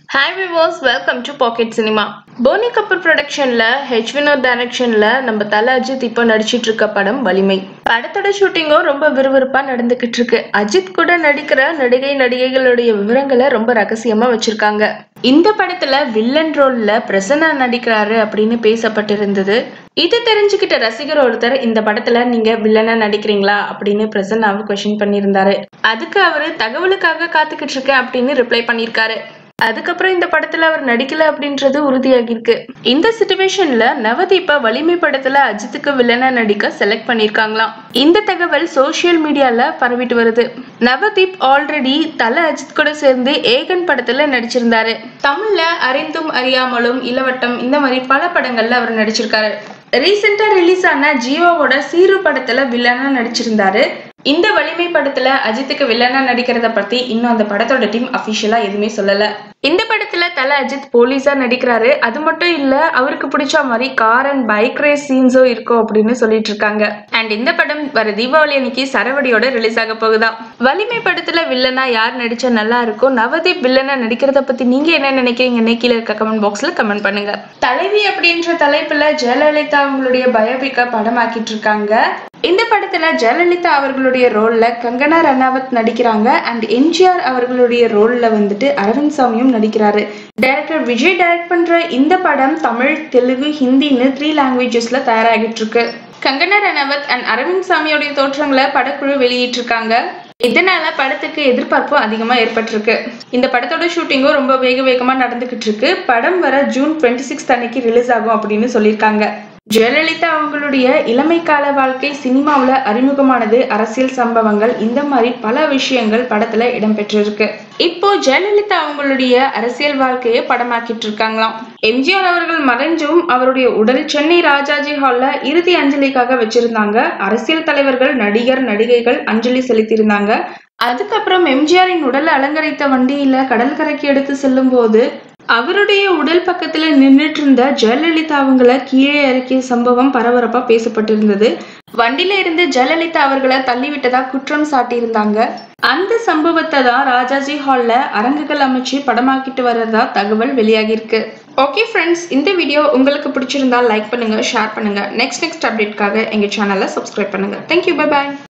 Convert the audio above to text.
hi விவோஸ் welcome to pocket cinema Boney Kapoor ப்ரொடக்ஷன்ல H Vinoth டைரக்ஷன்ல நம்ம தல அஜித் இப்போ நடிச்சிட்டு இருக்க படம் வலிமை படத்தோட ஷூட்டிங்கும் ரொம்ப விறுவிறுப்பா நடந்துகிட்டு இருக்கு அஜித் கூட நடிக்கிற நடிகை நடிகைகளுடைய விவரங்களை ரொம்ப ரகசியமா வச்சிருக்காங்க இந்த படத்துல வில்லன் ரோல்ல பிரசன்னா நடிக்கிறாரு அப்படின்னு பேசப்பட்டிருந்தது இது தெரிஞ்சுக்கிட்ட ரசிகர் ஒருத்தர் இந்த படத்துல நீங்க வில்லனா நடிக்கிறீங்களா அப்படின்னு பிரசன்னாவை கொஸ்டின் பண்ணியிருந்தாரு அதுக்கு அவரு தகவலுக்காக காத்துக்கிட்டு இருக்கேன் அப்படின்னு ரிப்ளை பண்ணியிருக்காரு அதுக்கப்புறம் இந்த படத்துல அவர் நடிக்கல அப்படின்றது உறுதியாகிருக்கு இந்த சுச்சுவேஷன்ல நவதீபா வலிமை படத்துல அஜித்துக்கு வில்லனா நடிக்க செலக்ட் பண்ணிருக்காங்களாம் இந்த தகவல் சோசியல் மீடியால பரவிட்டு வருது நவதீப் ஆல்ரெடி தல அஜித் கூட சேர்ந்து ஏகன் படத்துல நடிச்சிருந்தாரு தமிழ்ல அறிந்தும் அறியாமலும் இளவட்டம் இந்த மாதிரி பல படங்கள்ல அவர் நடிச்சிருக்காரு ரீசெண்டா ரிலீஸ் ஆன ஜீவாவோட சீரு படத்துல வில்லனா நடிச்சிருந்தாரு இந்த வலிமை படத்துல அஜித்துக்கு வில்லனா நடிக்கிறத பத்தி இன்னும் அந்த படத்தோட டீம் அபிஷியலா எதுவுமே சொல்லல இந்த படத்துல தல அஜித் போலீஸா நடிக்கிறாரு அது மட்டும் இல்ல அவருக்கு பிடிச்ச மாதிரி கார் அண்ட் பைக் ரேஸ் சீன்ஸும் இருக்கும் அப்படின்னு சொல்லிட்டு இருக்காங்க அண்ட் இந்த படம் வர தீபாவளி அன்னைக்கு சரவடியோட ரிலீஸ் ஆக போகுதா வலிமை படத்துல வில்லனா யார் நடிச்சா நல்லா இருக்கும் நவதீப் வில்லனா நடிக்கிறத பத்தி நீங்க என்ன நினைக்கிறீங்கன்னு கீழே இருக்க கமெண்ட் பாக்ஸ்ல கமெண்ட் பண்ணுங்க தலைவி அப்படின்ற தலைப்புல ஜெயலலிதா அவங்களுடைய பயோபிக்க படமாக்கிட்டு இருக்காங்க இந்த படத்துல ஜெயலலிதா அவர்களுடைய ரோல்ல கங்கனா ரனாவத் நடிக்கிறாங்க அண்ட் எம்ஜிஆர் அவர்களுடைய ரோல்ல வந்துட்டு அரவிந்த் சாமியும் நடிக்கிறாரு டைரக்டர் விஜய் டைரக்ட் பண்ற இந்த படம் தமிழ் தெலுங்கு ஹிந்தின்னு த்ரீ லாங்குவேஜஸ்ல தயாராகிட்டு இருக்கு கங்கனா ரனாவத் அண்ட் அரவிந்த் சாமியோடைய தோற்றங்களை படக்குழு வெளியிட்டிருக்காங்க இதனால படத்துக்கு எதிர்பார்ப்பு அதிகமா ஏற்பட்டிருக்கு இந்த படத்தோட ஷூட்டிங்கும் ரொம்ப வேக வேகமா நடந்துகிட்டு இருக்கு படம் வர ஜூன் டுவெண்ட்டி சிக்ஸ் அன்னைக்கு ரிலீஸ் ஆகும் அப்படின்னு சொல்லியிருக்காங்க ஜெயலலிதா அவங்களுடைய இளமை கால வாழ்க்கை சினிமாவில் அறிமுகமானது அரசியல் சம்பவங்கள் இந்த மாதிரி பல விஷயங்கள் படத்துல இடம்பெற்றிருக்கு இப்போ ஜெயலலிதா அவங்களுடைய அரசியல் வாழ்க்கையை படமாக்கிட்டு இருக்காங்களாம் எம்ஜிஆர் அவர்கள் மறைஞ்சும் அவருடைய உடல் சென்னை ராஜாஜி ஹால்ல இறுதி அஞ்சலிக்காக வச்சிருந்தாங்க அரசியல் தலைவர்கள் நடிகர் நடிகைகள் அஞ்சலி செலுத்தியிருந்தாங்க அதுக்கப்புறம் எம்ஜிஆரின் உடலை அலங்கரித்த வண்டியில கடற்கரைக்கு எடுத்து செல்லும் போது அவருடைய உடல் பக்கத்துல நின்றுட்டு இருந்த ஜெயலலிதா அவங்கள கீழே இறக்கிய சம்பவம் பரபரப்பா பேசப்பட்டிருந்தது வண்டியில இருந்து ஜெயலலிதா அவர்களை தள்ளிவிட்டதா குற்றம் சாட்டியிருந்தாங்க அந்த சம்பவத்தை தான் ராஜாஜி ஹால்ல அரங்குகள் அமைச்சு படமாக்கிட்டு வர்றதா தகவல் வெளியாகிருக்கு ஓகே ஃப்ரெண்ட்ஸ் இந்த வீடியோ உங்களுக்கு பிடிச்சிருந்தா லைக் பண்ணுங்க ஷேர் பண்ணுங்க நெக்ஸ்ட் நெக்ஸ்ட் அப்டேட்காக எங்க சேனலை சப்ஸ்கிரைப் பண்ணுங்க தேங்க்யூ பை பாய்